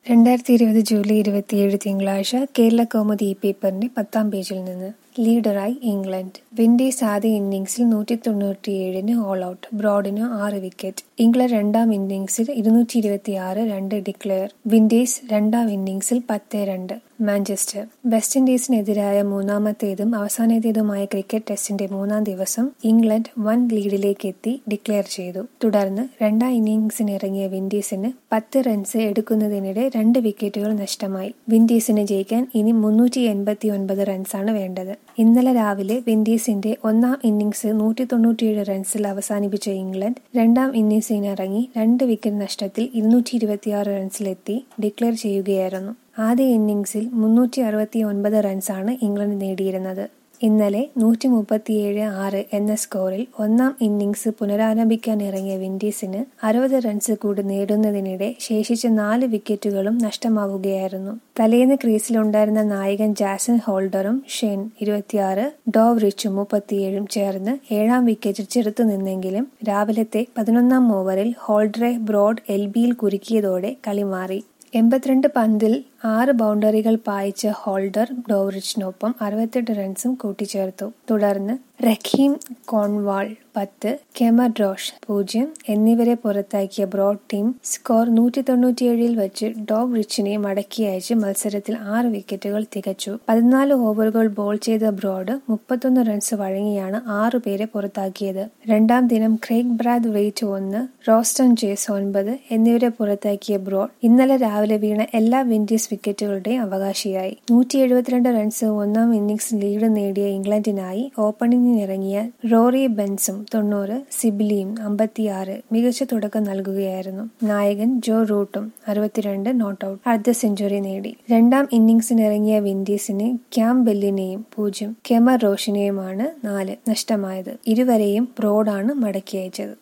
രണ്ടായിരത്തി ഇരുപത് ജൂലൈ ഇരുപത്തിയേഴ് തിങ്കളാഴ്ച കേരള കൗമുദി ഈ പേപ്പറിന്റെ പത്താം പേജിൽ നിന്ന് ലീഡറായി ഇംഗ്ലണ്ട് വിൻഡീസ് ആദ്യ ഇന്നിംഗ്സിൽ നൂറ്റി തൊണ്ണൂറ്റിയേഴിന് ഓൾ ഔട്ട് ബ്രോഡിന് ആറ് വിക്കറ്റ് ഇംഗ്ലണ്ട് രണ്ടാം ഇന്നിംഗ്സിൽ ഇരുന്നൂറ്റി ഇരുപത്തിയാറ് രണ്ട് ഡിക്ലെയർ വിൻഡീസ് രണ്ടാം ഇന്നിംഗ്സിൽ പത്ത് രണ്ട് മാഞ്ചസ്റ്റർ വെസ്റ്റ് ഇൻഡീസിനെതിരായ മൂന്നാമത്തേതും അവസാനത്തേതുമായ ക്രിക്കറ്റ് ടെസ്റ്റിന്റെ മൂന്നാം ദിവസം ഇംഗ്ലണ്ട് വൻ ലീഡിലേക്ക് എത്തി ഡിക്ലെയർ ചെയ്തു തുടർന്ന് രണ്ടാം ഇന്നിംഗ്സിനിറങ്ങിയ വിൻഡീസിന് പത്ത് റൺസ് എടുക്കുന്നതിനിടെ രണ്ട് വിക്കറ്റുകൾ നഷ്ടമായി വിൻഡീസിന് ജയിക്കാൻ ഇനി മുന്നൂറ്റി എൺപത്തി ഒൻപത് റൺസാണ് വേണ്ടത് ഇന്നലെ രാവിലെ വിൻഡീസിന്റെ ഒന്നാം ഇന്നിംഗ്സ് നൂറ്റി തൊണ്ണൂറ്റിയേഴ് റൺസിൽ അവസാനിപ്പിച്ച ഇംഗ്ലണ്ട് രണ്ടാം ഇന്നിംഗ്സിനിറങ്ങി രണ്ട് വിക്കറ്റ് നഷ്ടത്തിൽ ഇരുന്നൂറ്റി ഇരുപത്തിയാറ് റൺസിലെത്തി ഡിക്ലെയർ ചെയ്യുകയായിരുന്നു ആദ്യ ഇന്നിംഗ്സിൽ മുന്നൂറ്റി അറുപത്തി ഒൻപത് റൺസാണ് ഇംഗ്ലണ്ട് നേടിയിരുന്നത് ഇന്നലെ നൂറ്റി മുപ്പത്തിയേഴ് ആറ് എന്ന സ്കോറിൽ ഒന്നാം ഇന്നിംഗ്സ് പുനരാരംഭിക്കാൻ ഇറങ്ങിയ വിൻഡീസിന് അറുപത് റൺസ് കൂടി നേടുന്നതിനിടെ ശേഷിച്ച നാല് വിക്കറ്റുകളും നഷ്ടമാവുകയായിരുന്നു തലേന്ന് ക്രീസിലുണ്ടായിരുന്ന നായകൻ ജാസൻ ഹോൾഡറും ഷെൻ ഇരുപത്തിയാറ് ഡോവ് റിച്ചും മുപ്പത്തിയേഴും ചേർന്ന് ഏഴാം വിക്കറ്റ് ചെറുത്തു നിന്നെങ്കിലും രാവിലത്തെ പതിനൊന്നാം ഓവറിൽ ഹോൾഡറെ ബ്രോഡ് എൽ ബിയിൽ കുരുക്കിയതോടെ കളി മാറി എൺപത്തിരണ്ട് പന്തിൽ ആറ് ബൗണ്ടറികൾ പായിച്ച ഹോൾഡർ ഡോവറിച്ചിനൊപ്പം അറുപത്തെട്ട് റൺസും കൂട്ടിച്ചേർത്തു തുടർന്ന് റഹീം കോൺവാൾ പത്ത് കെമർ റോഷ് പൂജ്യം എന്നിവരെ പുറത്താക്കിയ ബ്രോഡ് ടീം സ്കോർ നൂറ്റി തൊണ്ണൂറ്റിയേഴിൽ വെച്ച് ഡോഗ് റിച്ചിനെ മടക്കി അയച്ച് മത്സരത്തിൽ ആറ് വിക്കറ്റുകൾ തികച്ചു പതിനാല് ഓവറുകൾ ബോൾ ചെയ്ത ബ്രോഡ് മുപ്പത്തൊന്ന് റൺസ് വഴങ്ങിയാണ് ആറു പേരെ പുറത്താക്കിയത് രണ്ടാം ദിനം ക്രൈഗ് ബ്രാഡ് വെയിറ്റ് ഒന്ന് റോസ്റ്റൺ ജേസ് ഒൻപത് എന്നിവരെ പുറത്താക്കിയ ബ്രോഡ് ഇന്നലെ രാവിലെ വീണ എല്ലാ വിൻഡീസ് വിക്കറ്റുകളുടെയും അവകാശിയായി നൂറ്റി എഴുപത്തിരണ്ട് റൺസ് ഒന്നാം ഇന്നിംഗ്സ് ലീഡ് നേടിയ ഇംഗ്ലണ്ടിനായി ഓപ്പണിംഗിനിറങ്ങിയ റോറി ബെൻസും തൊണ്ണൂറ് സിബിലിയും അമ്പത്തിയാറ് മികച്ച തുടക്കം നൽകുകയായിരുന്നു നായകൻ ജോ റൂട്ടും അറുപത്തിരണ്ട് നോട്ട് ഔട്ട് അർദ്ധ സെഞ്ചുറി നേടി രണ്ടാം ഇന്നിംഗ്സിനിറങ്ങിയ വിൻഡീസിന് ക്യാം ബെല്ലിനെയും പൂജ്യം കെമർ റോഷിനെയുമാണ് നാല് നഷ്ടമായത് ഇരുവരെയും ബ്രോഡാണ് മടക്കി അയച്ചത്